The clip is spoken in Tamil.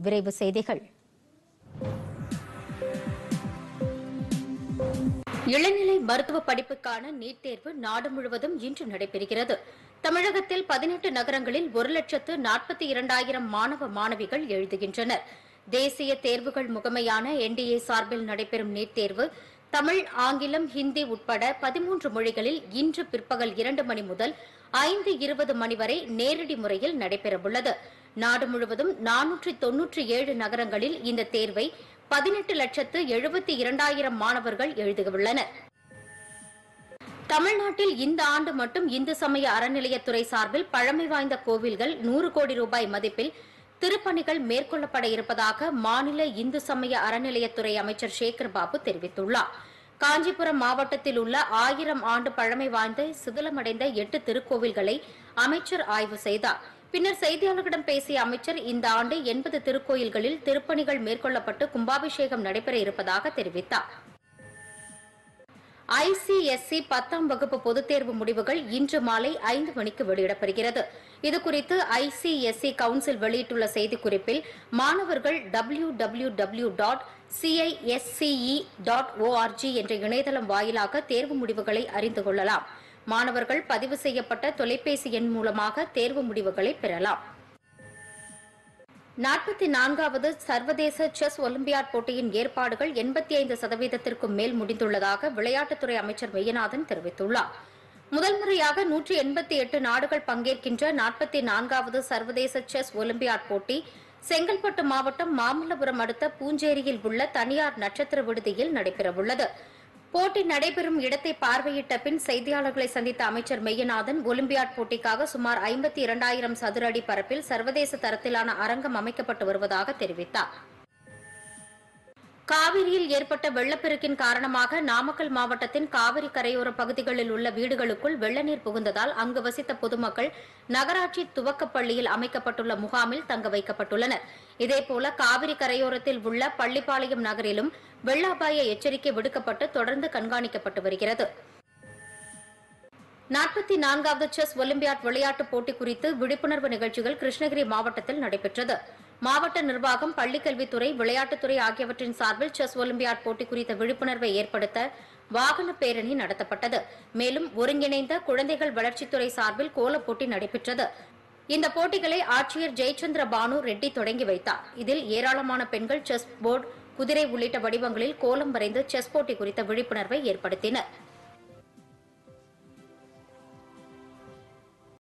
விரைவு செய்திகள் இளநிலை மருத்துவ படிப்புக்கான நீட் தேர்வு நாடு முழுவதும் இன்று நடைபெறுகிறது தமிழகத்தில் பதினெட்டு நகரங்களில் ஒரு லட்சத்து நாற்பத்தி இரண்டாயிரம் மாணவ மாணவிகள் எழுதுகின்றனர் தேசிய தேர்வுகள் முகமையான என்டிஏ சார்பில் நடைபெறும் நீட் தேர்வு தமிழ் ஆங்கிலம் ஹிந்தி உட்பட பதிமூன்று மொழிகளில் இன்று பிற்பகல் இரண்டு மணி முதல் ஐந்து இருபது மணி வரை நேரடி முறையில் நடைபெறவுள்ளது நாடு முழுவதும் நானூற்றி தொன்னூற்றி ஏழு நகரங்களில் இந்த தேர்வை பதினெட்டு லட்சத்து எழுபத்தி இரண்டாயிரம் மாணவர்கள் எழுதியுள்ளனர் தமிழ்நாட்டில் இந்த ஆண்டு மட்டும் இந்து சமய அறநிலையத்துறை சார்பில் பழமை வாய்ந்த கோவில்கள் நூறு கோடி ரூபாய் மதிப்பில் திருப்பணிகள் மேற்கொள்ளப்பட இருப்பதாக மாநில இந்து சமய அறநிலையத்துறை அமைச்சர் சேகர் பாபு தெரிவித்துள்ளார் காஞ்சிபுரம் மாவட்டத்தில் உள்ள ஆயிரம் ஆண்டு பழமை வாய்ந்த சிதிலமடைந்த எட்டு திருக்கோவில்களை அமைச்சர் ஆய்வு செய்தார் பின்னர் செய்தியாளர்களிடம் பேசிய அமைச்சர் இந்த ஆண்டு எண்பது திருக்கோயில்களில் திருப்பணிகள் மேற்கொள்ளப்பட்டு கும்பாபிஷேகம் நடைபெற இருப்பதாக தெரிவித்தார் ஐசிஎஸ்இ பத்தாம் வகுப்பு பொதுத் தேர்வு முடிவுகள் இன்று மாலை ஐந்து மணிக்கு வெளியிடப்படுகிறது இதுகுறித்து ஐசிஎஸ்இ கவுன்சில் வெளியிட்டுள்ள செய்திக்குறிப்பில் மாணவர்கள் W W W dot CISCE dot ORG என்ற இணையதளம் வாயிலாக தேர்வு முடிவுகளை அறிந்து கொள்ளலாம் மாணவர்கள் பதிவு செய்யப்பட்ட தொலைபேசி எண் மூலமாக தேர்வு முடிவுகளை பெறலாம் நாற்பத்தி நான்காவது சர்வதேச செஸ் ஒலிம்பியாட் போட்டியின் ஏற்பாடுகள் எண்பத்தி ஐந்து சதவீதத்திற்கும் மேல் முடிந்துள்ளதாக விளையாட்டுத்துறை அமைச்சர் மெய்யநாதன் தெரிவித்துள்ளார் முதல் முறையாக நூற்றி எண்பத்தி எட்டு நாடுகள் பங்கேற்கின்ற நாற்பத்தி நான்காவது சர்வதேச செஸ் ஒலிம்பியாட் போட்டி செங்கல்பட்டு மாவட்டம் மாமல்லபுரம் அடுத்த பூஞ்சேரியில் உள்ள தனியார் நட்சத்திர விடுதியில் நடைபெறவுள்ளது போட்டி நடைபெறும் இடத்தை பார்வையிட்ட பின் செய்தியாளர்களை சந்தித்த அமைச்சர் மெய்யநாதன் ஒலிம்பியாட் போட்டிக்காக சுமார் ஐம்பத்தி இரண்டாயிரம் சதுர அடி பரப்பில் சர்வதேச தரத்திலான அரங்கம் அமைக்கப்பட்டு வருவதாக தெரிவித்தார் காவிரியில் ஏற்பட்ட வெள்ளப்பெருக்கின் காரணமாக நாமக்கல் மாவட்டத்தின் காவிரி கரையோர பகுதிகளில் உள்ள வீடுகளுக்குள் வெள்ளநீர் புகுந்ததால் அங்கு வசித்த பொதுமக்கள் நகராட்சி துவக்கப் பள்ளியில் அமைக்கப்பட்டுள்ள முகாமில் தங்க வைக்கப்பட்டுள்ளனர் இதேபோல காவிரி கரையோரத்தில் உள்ள பள்ளிப்பாளையம் நகரிலும் வெள்ள அபாய எச்சரிக்கை விடுக்கப்பட்டு தொடர்ந்து கண்காணிக்கப்பட்டு வருகிறது நாற்பத்தி நான்காவது செஸ் ஒலிம்பியாட் விளையாட்டுப் போட்டி குறித்து விழிப்புணர்வு நிகழ்ச்சிகள் கிருஷ்ணகிரி மாவட்டத்தில் நடைபெற்றது மாவட்ட நிர்வாகம் பள்ளிக்கல்வித்துறை விளையாட்டுத்துறை ஆகியவற்றின் சார்பில் செஸ் ஒலிம்பியாட் போட்டி குறித்த விழிப்புணர்வை ஏற்படுத்த வாகன பேரணி நடத்தப்பட்டது மேலும் ஒருங்கிணைந்த குழந்தைகள் வளர்ச்சித்துறை சார்பில் கோலப் போட்டி நடைபெற்றது இந்த போட்டிகளை ஆட்சியர் ஜெயச்சந்திர பானு ரெட்டி தொடங்கி வைத்தார் இதில் ஏராளமான பெண்கள் செஸ் போர்டு குதிரை உள்ளிட்ட வடிவங்களில் கோலம் வரைந்து செஸ் போட்டி குறித்த விழிப்புணர்வை ஏற்படுத்தினர்